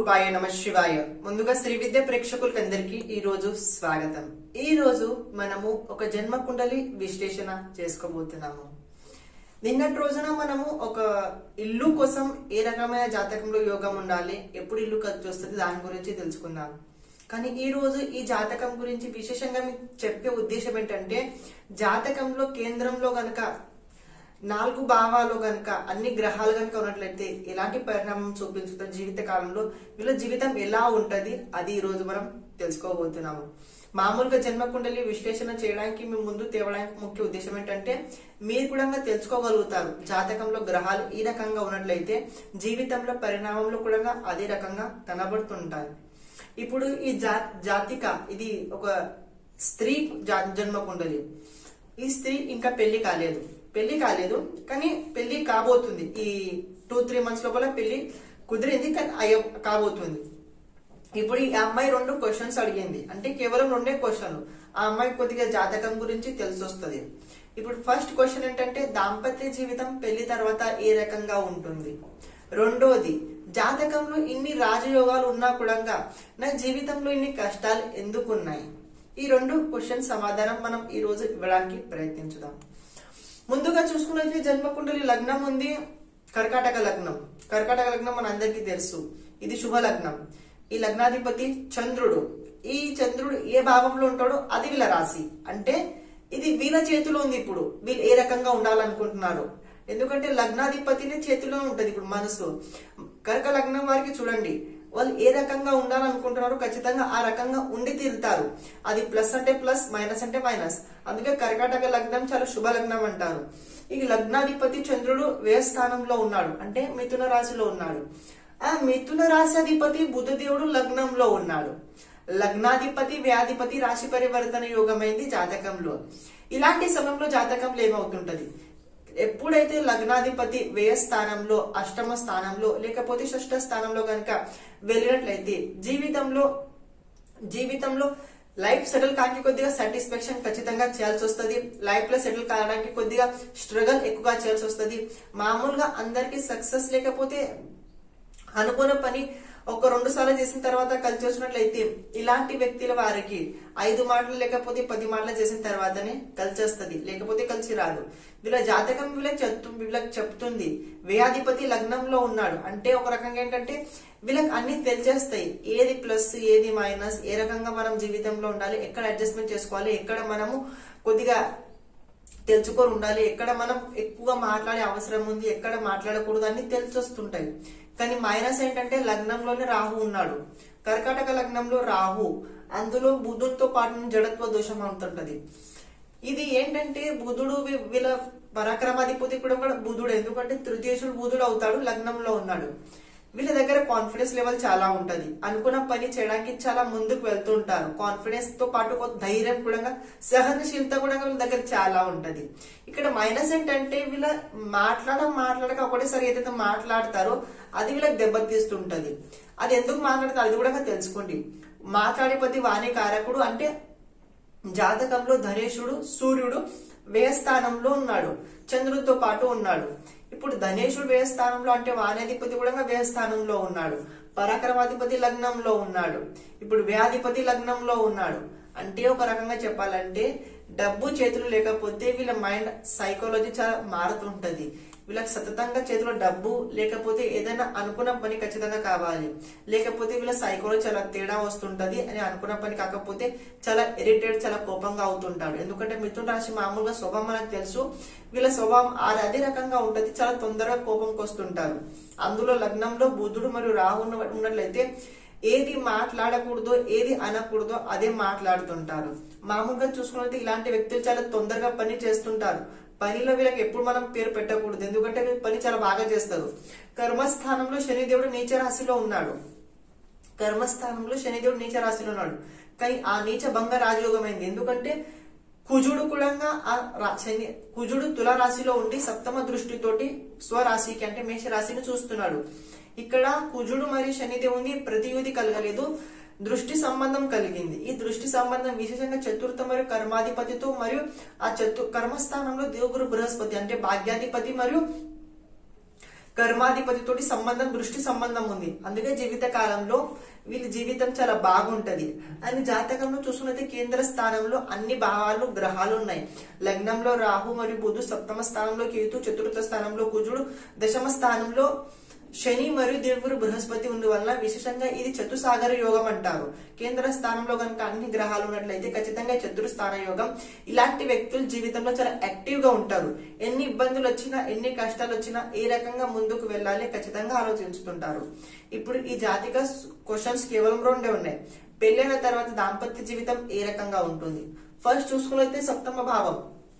రూపాయ నమ శివాయ ముందుగా శ్రీ విద్య ప్రేక్షకులకందరికీ ఈ రోజు స్వాగతం ఈ రోజు మనము ఒక జన్మ కుండలి విశ్లేషణ చేసుకోబోతున్నాము నిన్నటి రోజున మనము ఒక ఇల్లు కోసం ఏ రకమైన జాతకంలో యోగం ఉండాలి ఎప్పుడు ఇల్లు ఖర్చు వస్తుంది దాని గురించి తెలుసుకుందాం కానీ ఈ రోజు ఈ జాతకం గురించి విశేషంగా మీకు చెప్పే ఉద్దేశం ఏంటంటే జాతకంలో కేంద్రంలో గనక నాలుగు భావాలు గనక అన్ని గ్రహాలు గనక ఉన్నట్లయితే ఎలాంటి పరిణామం చూపించుతారు జీవిత కాలంలో వీళ్ళ జీవితం ఎలా ఉంటది అది ఈ రోజు మనం తెలుసుకోబోతున్నాము మామూలుగా జన్మ కుండలి విశ్లేషణ చేయడానికి మేము ముందు తేవడానికి ముఖ్య ఉద్దేశం ఏంటంటే మీరు కూడా తెలుసుకోగలుగుతారు జాతకంలో గ్రహాలు ఈ రకంగా ఉన్నట్లయితే జీవితంలో పరిణామంలో కూడా అదే రకంగా కనబడుతుంటాయి ఇప్పుడు ఈ జా జాతిక ఇది ఒక స్త్రీ జా- జన్మ కుండలి ఈ స్త్రీ ఇంకా పెళ్లి కాలేదు పెళ్లి కాలేదు కానీ పెళ్లి కాబోతుంది ఈ టూ త్రీ మంత్స్ లోపల పెళ్లి కుదిరింది కానీ అయ్య కాబోతుంది ఇప్పుడు ఈ అమ్మాయి రెండు క్వశ్చన్స్ అడిగింది అంటే కేవలం రెండే క్వశ్చన్లు ఆ అమ్మాయి కొద్దిగా జాతకం గురించి తెలిసి వస్తుంది ఇప్పుడు ఫస్ట్ క్వశ్చన్ ఏంటంటే దాంపత్య జీవితం పెళ్లి తర్వాత ఏ రకంగా ఉంటుంది రెండోది జాతకంలో ఇన్ని రాజయోగాలు ఉన్నా కూడా నా జీవితంలో ఇన్ని కష్టాలు ఎందుకు ఉన్నాయి ఈ రెండు క్వశ్చన్ సమాధానం మనం ఈ రోజు ఇవ్వడానికి ప్రయత్నించుదాం ముందుగా చూసుకున్నట్లయితే జన్మకుండలి లగ్నం ఉంది కర్కాటక లగ్నం కర్కాటక లగ్నం మన అందరికీ తెలుసు ఇది శుభ లగ్నం ఈ లగ్నాధిపతి చంద్రుడు ఈ చంద్రుడు ఏ భావంలో ఉంటాడో అది వీళ్ళ రాశి అంటే ఇది వీళ్ళ చేతిలో ఉంది ఇప్పుడు వీళ్ళు ఏ రకంగా ఉండాలనుకుంటున్నారు ఎందుకంటే లగ్నాధిపతిని చేతిలో ఉంటది ఇప్పుడు మనసు కర్క లగ్నం వారికి చూడండి వాళ్ళు ఏ రకంగా ఉండాలనుకుంటున్నారో ఖచ్చితంగా ఆ రకంగా ఉండి తీరుతారు అది ప్లస్ అంటే ప్లస్ మైనస్ అంటే మైనస్ అందుకే కర్కాటక లగ్నం చాలా శుభ లగ్నం అంటారు ఈ లగ్నాధిపతి చంద్రుడు వ్యయ స్థానంలో ఉన్నాడు అంటే మిథున రాశిలో ఉన్నాడు ఆ మిథున రాశి అధిపతి బుధదేవుడు లగ్నంలో ఉన్నాడు లగ్నాధిపతి వ్యాధిపతి రాశి పరివర్తన యోగమైంది జాతకంలో ఇలాంటి సమయంలో జాతకంలో ఏమవుతుంటది ఎప్పుడైతే లగ్నాధిపతి వ్యయ స్థానంలో అష్టమ స్థానంలో లేకపోతే షష్ఠ స్థానంలో గనక వెళ్ళినట్లయితే జీవితంలో జీవితంలో లైఫ్ సెటిల్ కానికి కొద్దిగా సాటిస్ఫాక్షన్ ఖచ్చితంగా చేయాల్సి వస్తుంది లైఫ్ లో సెటిల్ కావడానికి కొద్దిగా స్ట్రగల్ ఎక్కువగా చేయాల్సి వస్తుంది మామూలుగా అందరికి సక్సెస్ లేకపోతే అనుకున్న పని ఒక రెండు సార్లు చేసిన తర్వాత కలిసి వచ్చినట్లయితే ఇలాంటి వ్యక్తుల వారికి ఐదు మాటలు లేకపోతే పది మాటలు చేసిన తర్వాతనే కలిసి వస్తుంది లేకపోతే కలిసి రాదు వీళ్ళ జాతకం వీళ్ళకి చెప్తు వీళ్ళకి చెప్తుంది వ్యయాధిపతి లగ్నంలో ఉన్నాడు అంటే ఒక రకంగా ఏంటంటే వీళ్ళకి అన్ని తెలిచేస్తాయి ఏది ప్లస్ ఏది మైనస్ ఏ రకంగా మనం జీవితంలో ఉండాలి ఎక్కడ అడ్జస్ట్మెంట్ చేసుకోవాలి ఎక్కడ మనము కొద్దిగా తెలుసుకొని ఉండాలి ఎక్కడ మనం ఎక్కువ మాట్లాడే అవసరం ఉంది ఎక్కడ మాట్లాడకూడదు అన్ని తెలిసి వస్తుంటాయి కానీ మైనస్ ఏంటంటే లగ్నంలోనే రాహు ఉన్నాడు కర్కాటక లగ్నంలో రాహు అందులో బుధుడితో పాటు జడత్వ దోషం అవుతుంటది ఇది ఏంటంటే బుధుడు వీ- వీళ్ళ పరాక్రమాధిపతి కూడా కూడా బుధుడు ఎందుకంటే తృతీయుడు బుధుడు అవుతాడు లగ్నంలో ఉన్నాడు వీళ్ళ దగ్గర కాన్ఫిడెన్స్ లెవెల్ చాలా ఉంటది అనుకున్న పని చేయడానికి చాలా ముందుకు వెళ్తూ ఉంటారు కాన్ఫిడెన్స్ తో పాటు కొంత ధైర్యం కూడా సహనశీలత కూడా వీళ్ళ దగ్గర చాలా ఉంటది ఇక్కడ మైనస్ ఏంటంటే వీళ్ళ మాట్లాడ మాట్లాడక ఒకటేసారి ఏదైతే మాట్లాడతారో అది వీళ్ళకి దెబ్బతీస్తుంటది అది ఎందుకు మాట్లాడతారు అది కూడా తెలుసుకోండి మాట్లాడే ప్రతి వాణి కారకుడు అంటే జాతకంలో ధనేశుడు సూర్యుడు వ్యయస్థానంలో ఉన్నాడు చంద్రుడితో పాటు ఉన్నాడు ఇప్పుడు ధనేశుడు వ్యయస్థానంలో అంటే వాణాధిపతి కూడా వ్యయస్థానంలో ఉన్నాడు పరాక్రమాధిపతి లగ్నంలో ఉన్నాడు ఇప్పుడు వ్యాధిపతి లగ్నంలో ఉన్నాడు అంటే ఒక రకంగా చెప్పాలంటే డబ్బు చేతులు లేకపోతే వీళ్ళ మైండ్ సైకాలజీ చాలా మారుతుంటది వీళ్ళకి సతతంగా చేతిలో డబ్బు లేకపోతే ఏదైనా అనుకున్న పని ఖచ్చితంగా కావాలి లేకపోతే వీళ్ళ సైకోలజీ చాలా తేడా వస్తుంటది అని అనుకున్న పని కాకపోతే చాలా ఇరిటేట్ చాలా కోపంగా అవుతుంటాడు ఎందుకంటే మిథున రాశి మామూలుగా స్వభావం మనకు తెలుసు వీళ్ళ స్వభావం ఆ- అదే రకంగా ఉంటది చాలా తొందరగా కోపంకి వస్తుంటారు అందులో లగ్నంలో బుధుడు మరియు రాహు ఉన్న- ఉన్నట్లయితే ఏది మాట్లాడకూడదో ఏది అనకూడదో అదే మాట్లాడుతుంటారు మామూలుగా చూసుకున్నట్లయితే ఇలాంటి వ్యక్తులు చాలా తొందరగా పని చేస్తుంటారు పనిలో వీళ్ళకి ఎప్పుడు మనం పేరు పెట్టకూడదు ఎందుకంటే వీళ్ళు పని చాలా బాగా చేస్తారు కర్మస్థానంలో శనిదేవుడు నీచ రాశిలో ఉన్నాడు కర్మస్థానంలో శనిదేవుడు నీచ రాశిలో ఉన్నాడు కానీ ఆ నీచ భంగ రాజయోగమైంది ఎందుకంటే కుజుడు కూడా ఆ రా- శని కుజుడు తుల రాశిలో ఉండి సప్తమ దృష్టితోటి స్వరాశికి అంటే మేష రాశిని చూస్తున్నాడు ఇక్కడ కుజుడు మరియు శనిదేవుని ప్రతియుధి కలగలేదు దృష్టి సంబంధం కలిగింది ఈ దృష్టి సంబంధం విశేషంగా చతుర్థ మరియు కర్మాధిపతితో మరియు ఆ చతు కర్మస్థానంలో దేవుగురు బృహస్పతి అంటే భాగ్యాధిపతి మరియు కర్మాధిపతితోటి సంబంధం దృష్టి సంబంధం ఉంది అందుకే జీవిత కాలంలో వీళ్ళ జీవితం చాలా బాగుంటది అని జాతకంలో చూసుకున్నైతే కేంద్ర స్థానంలో అన్ని భావాలు గ్రహాలు ఉన్నాయి లగ్నంలో రాహు మరియు బుధు సప్తమ స్థానంలో కేతు చతుర్థ స్థానంలో కుజుడు దశమ స్థానంలో శని మరియు దేవుడు బృహస్పతి ఉండి వల్ల విశేషంగా ఇది చతుసాగర యోగం అంటారు కేంద్ర స్థానంలో కనుక అన్ని గ్రహాలు ఉన్నట్లయితే ఖచ్చితంగా చతుర్స్థాన యోగం ఇలాంటి వ్యక్తులు జీవితంలో చాలా యాక్టివ్ గా ఉంటారు ఎన్ని ఇబ్బందులు వచ్చినా ఎన్ని కష్టాలు వచ్చినా ఏ రకంగా ముందుకు వెళ్ళాలి ఖచ్చితంగా ఆలోచించుతుంటారు ఇప్పుడు ఈ జాతిక క్వశ్చన్స్ కేవలం రెండే ఉన్నాయి పెళ్ళైన తర్వాత దాంపత్య జీవితం ఏ రకంగా ఉంటుంది ఫస్ట్ చూసుకున్నైతే సప్తమ భావం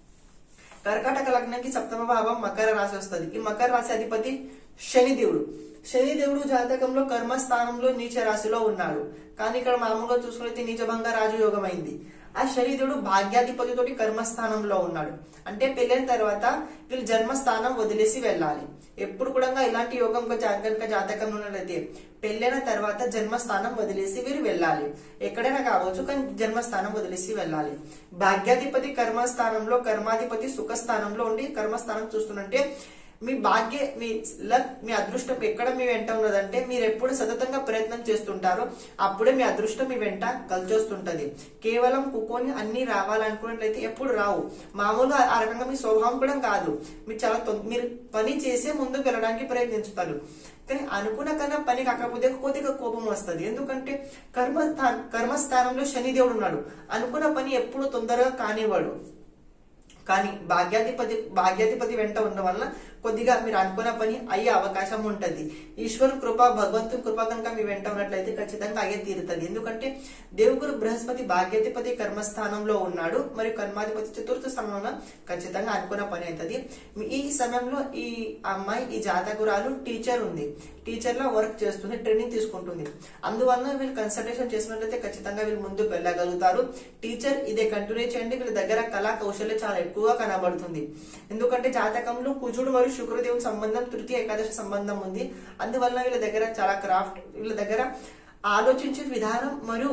కర్కాటక లగ్నానికి సప్తమ భావం మకర రాశి వస్తుంది ఈ మకర రాశి అధిపతి శనిదేవుడు శనిదేవుడు జాతకంలో కర్మ స్థానంలో నీచ రాశిలో ఉన్నాడు కానీ ఇక్కడ మామూలుగా చూసుకున్నైతే నీచభంగ రాజయోగం అయింది ఆ శనిదేవుడు భాగ్యాధిపతితోటి కర్మస్థానంలో ఉన్నాడు అంటే పెళ్ళైన తర్వాత వీళ్ళు జన్మస్థానం వదిలేసి వెళ్ళాలి ఎప్పుడు కూడా ఇలాంటి యోగం కనుక జాతకంలో ఉన్నట్లయితే పెళ్ళైన తర్వాత జన్మస్థానం వదిలేసి వీరు వెళ్ళాలి ఎక్కడైనా కావచ్చు కానీ జన్మస్థానం వదిలేసి వెళ్ళాలి భాగ్యాధిపతి కర్మస్థానంలో కర్మాధిపతి సుఖస్థానంలో ఉండి కర్మస్థానం చూస్తున్నట్టే మీ భాగ్య మీ లక్ మీ అదృష్టం ఎక్కడ మీ వెంట ఉన్నదంటే మీరు ఎప్పుడు సతతంగా ప్రయత్నం చేస్తుంటారో అప్పుడే మీ అదృష్టం మీ వెంట కలిచొస్తుంటది కేవలం కుక్కొని అన్ని రావాలనుకున్నట్లయితే ఎప్పుడు రావు మామూలుగా ఆ రకంగా మీ స్వభావం కూడా కాదు మీరు చాలా తొం- మీరు పని చేసే ముందుకు వెళ్ళడానికి ప్రయత్నించుతారు కానీ అనుకున్న కన్నా పని కాకపోతే కొద్దిగా కోపం వస్తుంది ఎందుకంటే కర్మ కర్మస్థానంలో శనిదేవుడు ఉన్నాడు అనుకున్న పని ఎప్పుడు తొందరగా కానివ్వడు కానీ భాగ్యాధిపతి భాగ్యాధిపతి వెంట ఉన్న వలన కొద్దిగా మీరు అనుకున్న పని అయ్యే అవకాశం ఉంటది ఈశ్వరు కృప భగవంతుని కృప కనుక మీ వెంట ఉన్నట్లయితే ఖచ్చితంగా అయ్యే తీరుతుంది ఎందుకంటే దేవుగురు బృహస్పతి భాగ్యాధిపతి కర్మస్థానంలో ఉన్నాడు మరియు కర్మాధిపతి చతుర్థ స్థానంలో ఖచ్చితంగా అనుకున్న పని అవుతుంది ఈ సమయంలో ఈ అమ్మాయి ఈ జాతకురాలు టీచర్ ఉంది టీచర్ లో వర్క్ చేస్తుంది ట్రైనింగ్ తీసుకుంటుంది అందువలన వీళ్ళు కన్సల్టేషన్ చేసినట్లయితే ఖచ్చితంగా వీళ్ళు ముందుకు వెళ్ళగలుగుతారు టీచర్ ఇదే కంటిన్యూ చేయండి వీళ్ళ దగ్గర కళా కౌశల్యం చాలా ఎక్కువగా కనబడుతుంది ఎందుకంటే జాతకంలో కుజుడు మరియు శుక్రదేవుని సంబంధం తృతీయ ఏకాదశి సంబంధం ఉంది అందువల్ల వీళ్ళ దగ్గర చాలా క్రాఫ్ట్ వీళ్ళ దగ్గర ఆలోచించే విధానం మరియు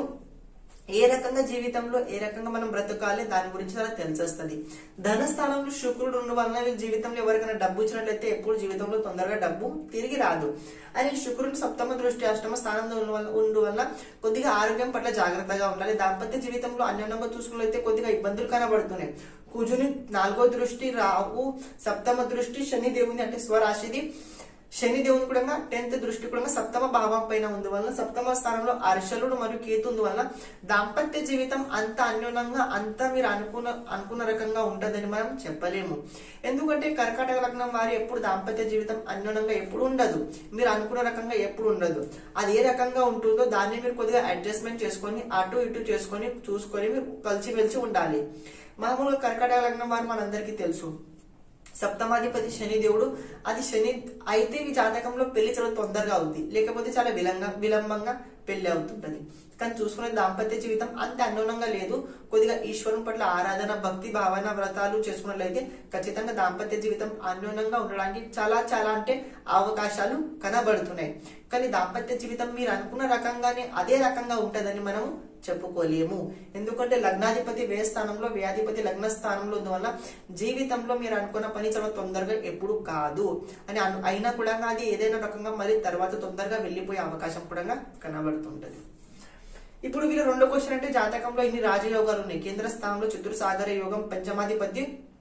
ఏ రకంగా జీవితంలో ఏ రకంగా మనం బ్రతకాలి దాని గురించి చాలా తెలిసొస్తుంది ధనస్థానంలో శుక్రుడు ఉన్న వలన వీళ్ళ జీవితంలో ఎవరికైనా డబ్బు ఇచ్చినట్లయితే ఎప్పుడు జీవితంలో తొందరగా డబ్బు తిరిగి రాదు అని శుక్రుని సప్తమ దృష్టి అష్టమ స్థానంలో ఉన్న వల్ల ఉండు వల్ల కొద్దిగా ఆరోగ్యం పట్ల జాగ్రత్తగా ఉండాలి దాంపత్య జీవితంలో అన్యోన్యంగా చూసుకున్నట్లయితే కొద్దిగా ఇబ్బందులు కనబడుతున్నాయి కుజుని నాలుగో దృష్టి రావు సప్తమ దృష్టి శని దేవుని అంటే స్వరాశిది శని దేవుని కూడా టెన్త్ దృష్టి కూడా సప్తమ భావం పైన ఉంది వలన సప్తమ స్థానంలో అర్షలుడు మరియు కేతు ఉంది వలన దాంపత్య జీవితం అంత అన్యోన్యంగా అంత మీరు అనుకున్న అనుకున్న రకంగా ఉంటదని మనం చెప్పలేము ఎందుకంటే కర్కాటక లగ్నం వారి ఎప్పుడు దాంపత్య జీవితం అన్యోన్యంగా ఎప్పుడు ఉండదు మీరు అనుకున్న రకంగా ఎప్పుడు ఉండదు అది ఏ రకంగా ఉంటుందో దాన్ని మీరు కొద్దిగా అడ్జస్ట్మెంట్ చేసుకొని అటు ఇటు చేసుకొని చూసుకొని మీరు కలిసి వెలిసి ఉండాలి మామూలుగా కర్కాటక లగ్నం వారు మనందరికీ తెలుసు సప్తమాధిపతి శని దేవుడు అది శని అయితే ఈ జాతకంలో పెళ్లి చాలా తొందరగా అవుద్ది లేకపోతే చాలా విలంగా విలంబంగా పెళ్లి అవుతుంటది కానీ చూసుకునే దాంపత్య జీవితం అంత అన్యోన్యంగా లేదు కొద్దిగా ఈశ్వరం పట్ల ఆరాధన భక్తి భావన వ్రతాలు చేసుకున్నట్లయితే ఖచ్చితంగా దాంపత్య జీవితం అన్యోన్యంగా ఉండడానికి చాలా చాలా అంటే అవకాశాలు కనబడుతున్నాయి కానీ దాంపత్య జీవితం మీరు అనుకున్న రకంగానే అదే రకంగా ఉంటదని మనము చెప్పుకోలేము ఎందుకంటే లగ్నాధిపతి వ్యయ స్థానంలో వ్యాధిపతి లగ్న స్థానంలో వల్ల జీవితంలో మీరు అనుకున్న పని చాలా తొందరగా ఎప్పుడు కాదు అని అను- అయినా కూడా అది ఏదైనా రకంగా మళ్ళీ తర్వాత తొందరగా వెళ్ళిపోయే అవకాశం కూడా కనబడుతుంటది ఇప్పుడు వీళ్ళు రెండో క్వశ్చన్ అంటే జాతకంలో ఇన్ని రాజయోగాలు ఉన్నాయి కేంద్ర స్థానంలో చతుర్సాగర యోగం పంచమాధిపతి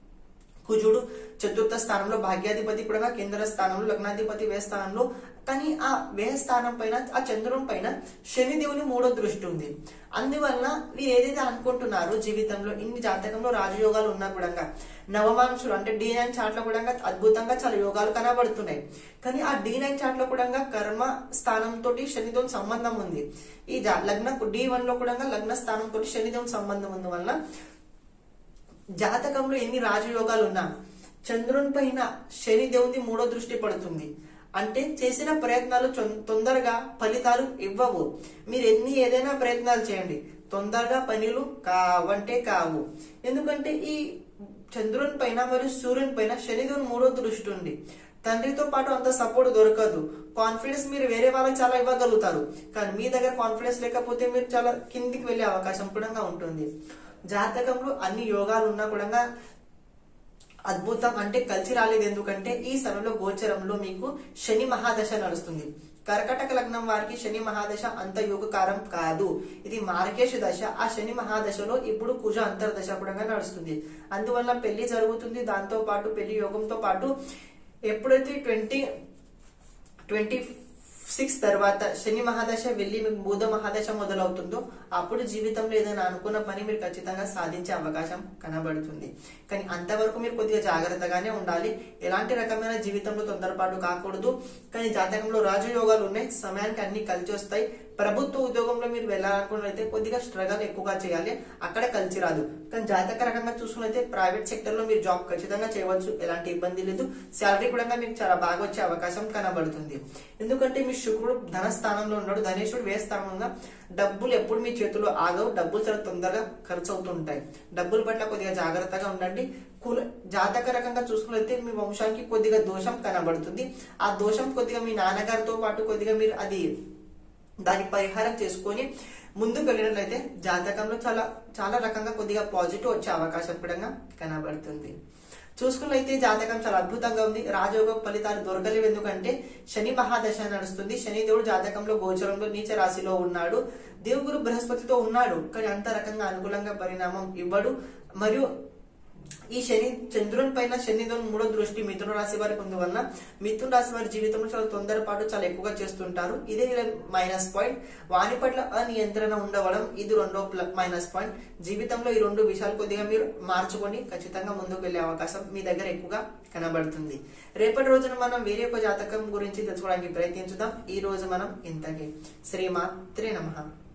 కుజుడు చతుర్థ స్థానంలో భాగ్యాధిపతి కూడా కేంద్ర స్థానంలో లగ్నాధిపతి వ్యయ స్థానంలో కానీ ఆ వ్యయ స్థానం పైన ఆ చంద్రుని పైన శనిదేవుని మూడో దృష్టి ఉంది అందువల్ల మీరు ఏదైతే అనుకుంటున్నారో జీవితంలో ఇన్ని జాతకంలో రాజయోగాలు ఉన్నా కూడా నవమాంశులు అంటే డి నైన్ చార్ట్ లో కూడా అద్భుతంగా చాలా యోగాలు కనబడుతున్నాయి కానీ ఆ డి నైన్ చార్ట్ లో కూడా కర్మ స్థానంతో శనితో సంబంధం ఉంది ఈ జా- లగ్న డి వన్ లో కూడా లగ్న స్థానంతో శనితో సంబంధం ఉంది వల్ల జాతకంలో ఎన్ని రాజయోగాలు ఉన్నా చంద్రుని పైన శని దేవుని మూడో దృష్టి పడుతుంది అంటే చేసిన ప్రయత్నాలు చొం- తొందరగా ఫలితాలు ఇవ్వవు మీరు ఎన్ని ఏదైనా ప్రయత్నాలు చేయండి తొందరగా పనులు కావంటే కావు ఎందుకంటే ఈ చంద్రుని పైన మరియు సూర్యుని పైన శనిదేవుని మూడో దృష్టి ఉంది తండ్రితో పాటు అంత సపోర్ట్ దొరకదు కాన్ఫిడెన్స్ మీరు వేరే వాళ్ళకి చాలా ఇవ్వగలుగుతారు కానీ మీ దగ్గర కాన్ఫిడెన్స్ లేకపోతే మీరు చాలా కిందికి వెళ్ళే అవకాశం కూడా ఉంటుంది జాతకంలో అన్ని యోగాలు ఉన్నా కూడా అద్భుతం అంటే కలిసి రాలేదు ఎందుకంటే ఈ సమయంలో గోచరంలో మీకు శని మహాదశ నడుస్తుంది కర్కటక లగ్నం వారికి శని మహాదశ అంత యోగకారం కాదు ఇది మార్గేశ దశ ఆ శని మహాదశలో ఇప్పుడు కుజ అంతర్దశ కూడా నడుస్తుంది అందువల్ల పెళ్లి జరుగుతుంది దాంతో పాటు పెళ్లి యోగంతో పాటు ఎప్పుడైతే ట్వంటీ ట్వంటీ సిక్స్ తర్వాత శని మహాదశ వెళ్ళి మీకు బుధ మహాదశ మొదలవుతుందో అప్పుడు జీవితంలో ఏదైనా అనుకున్న పని మీరు ఖచ్చితంగా సాధించే అవకాశం కనబడుతుంది కానీ అంతవరకు మీరు కొద్దిగా జాగ్రత్తగానే ఉండాలి ఎలాంటి రకమైన జీవితంలో తొందరపాటు కాకూడదు కానీ జాతకంలో రాజయోగాలు ఉన్నాయి సమయానికి అన్ని కలిసి వస్తాయి ప్రభుత్వ ఉద్యోగంలో మీరు వెళ్ళాలనుకున్నట్లయితే కొద్దిగా స్ట్రగల్ ఎక్కువగా చేయాలి అక్కడ కలిసి రాదు కానీ జాతక రకంగా చూసుకున్నైతే ప్రైవేట్ సెక్టర్ లో మీరు జాబ్ ఖచ్చితంగా చేయవచ్చు ఎలాంటి ఇబ్బంది లేదు శాలరీ కూడా మీకు చాలా బాగా వచ్చే అవకాశం కనబడుతుంది ఎందుకంటే మీ శుక్రుడు ధన స్థానంలో ఉన్నాడు ధనేశ్వరుడు వే స్థానంలో డబ్బులు ఎప్పుడు మీ చేతిలో ఆగవు డబ్బులు చాలా తొందరగా ఖర్చు అవుతుంటాయి డబ్బుల పట్ల కొద్దిగా జాగ్రత్తగా ఉండండి కుల జాతక రకంగా చూసుకున్నట్లయితే మీ వంశానికి కొద్దిగా దోషం కనబడుతుంది ఆ దోషం కొద్దిగా మీ నాన్నగారితో పాటు కొద్దిగా మీరు అది దాని పరిహారం చేసుకొని ముందుకు వెళ్ళినట్లయితే జాతకంలో చాలా చాలా రకంగా కొద్దిగా పాజిటివ్ వచ్చే అవకాశం కూడా కనబడుతుంది చూసుకున్నట్లయితే జాతకం చాలా అద్భుతంగా ఉంది రాజయోగ ఫలితాలు దొరకలేవు ఎందుకంటే శని మహాదశ నడుస్తుంది శని దేవుడు జాతకంలో గోచరంలో నీచ రాశిలో ఉన్నాడు దేవుగురు బృహస్పతితో ఉన్నాడు కానీ అంత రకంగా అనుకూలంగా పరిణామం ఇవ్వడు మరియు ఈ శని చంద్రుని పైన శనితో మూడో దృష్టి మిథున రాశి వారికి ఉంది వలన మిథున రాశి వారి జీవితంలో చాలా తొందరపాటు చాలా ఎక్కువగా చేస్తుంటారు ఇదే మైనస్ పాయింట్ వాని పట్ల అనియంత్రణ ఉండవడం ఇది రెండో మైనస్ పాయింట్ జీవితంలో ఈ రెండు విషయాలు కొద్దిగా మీరు మార్చుకొని ఖచ్చితంగా ముందుకు వెళ్లే అవకాశం మీ దగ్గర ఎక్కువగా కనబడుతుంది రేపటి రోజున మనం వేరే ఒక జాతకం గురించి తెలుసుకోవడానికి ప్రయత్నించుదాం ఈ రోజు మనం ఇంతకి శ్రీమాత్రే నమః